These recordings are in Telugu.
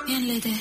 ఏం లేదే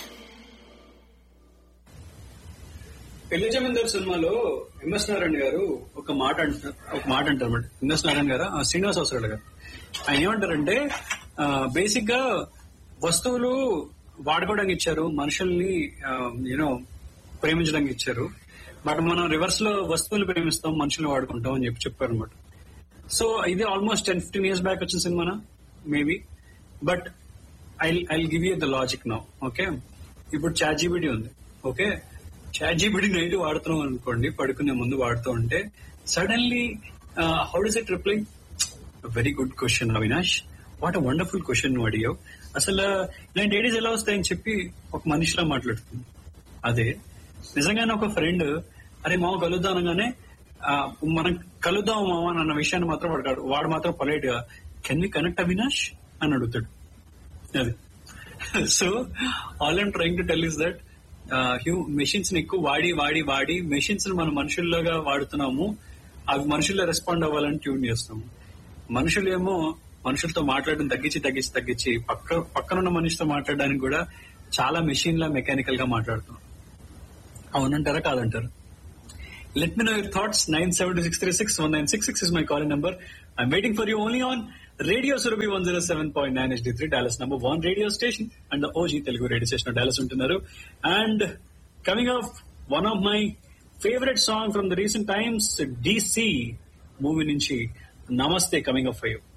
పెళ్లి జమీందార్ సినిమాలో ఎంఎస్ నారాయణ గారు ఒక మాట అంటారు ఒక మాట అంటారు అన్నమాట ఎంఎస్ నారాయణ గారు ఆ, శ్రీనివాస్ అవసరాలు గారు ఆయన ఏమంటారంటే బేసిక్ గా వస్తువులు వాడుకోవడానికి ఇచ్చారు మనుషుల్ని యూనో ప్రేమించడానికి ఇచ్చారు బట్ మనం రివర్స్ లో వస్తువులు ప్రేమిస్తాం మనుషుల్ని వాడుకుంటాం అని చెప్పి చెప్పారు అనమాట సో ఇది almost ten fifteen years back వచ్చిన సినిమానా maybe but I I give you the logic now okay ఇప్పుడు చాట్ జీబీడీ ఉంది ఓకే చాట్ జీబీడీ నైట్ వాడుతున్నాం అనుకోండి పడుకునే ముందు వాడుతూ ఉంటే suddenly how does it reply very good question Avinash what a wonderful question నువ్వు అడిగావు అసలు ఇలాంటి ఐడియాస్ ఎలా వస్తాయని చెప్పి ఒక మనిషిలా మాట్లాడుతుంది అదే నిజంగానే ఒక ఫ్రెండ్ అరే మామ కలుద్దాం అనగానే ఆ, మనం కలుద్దాం మామ అన్న విషయాన్ని మాత్రం వాడు కాడు. వాడు మాత్రం పొలైట్ గా కెన్ వి కనెక్ట్ అవినాష్ అని అడుగుతాడు అది so all I'm trying to tell is that you machines ని ఎక్కువ వాడి వాడి వాడి మెషిన్స్ ని మనం మనుషుల్లోగా వాడుతున్నాము అవి మనుషుల్లో రెస్పాండ్ అవ్వాలని ట్యూన్ చేస్తాము మనుషులేమో మనుషులతో మాట్లాడడం తగ్గించి తగ్గించి తగ్గించి పక్క పక్కనున్న మనిషితో మాట్లాడడానికి కూడా చాలా మెషిన్ లా మెకానికల్ గా మాట్లాడుతున్నాం అవునంటారా కాదంటారా Let me know your thoughts. 972-636-1966 is my calling number. I'm waiting for you only on Radio Surabhi 107.9 HD3, Dallas number one radio station and the OG Telugu radio station of Dallas untunnaru. And coming up, one of my favorite song from the recent times, DC movie nunchi Namaste coming up for you.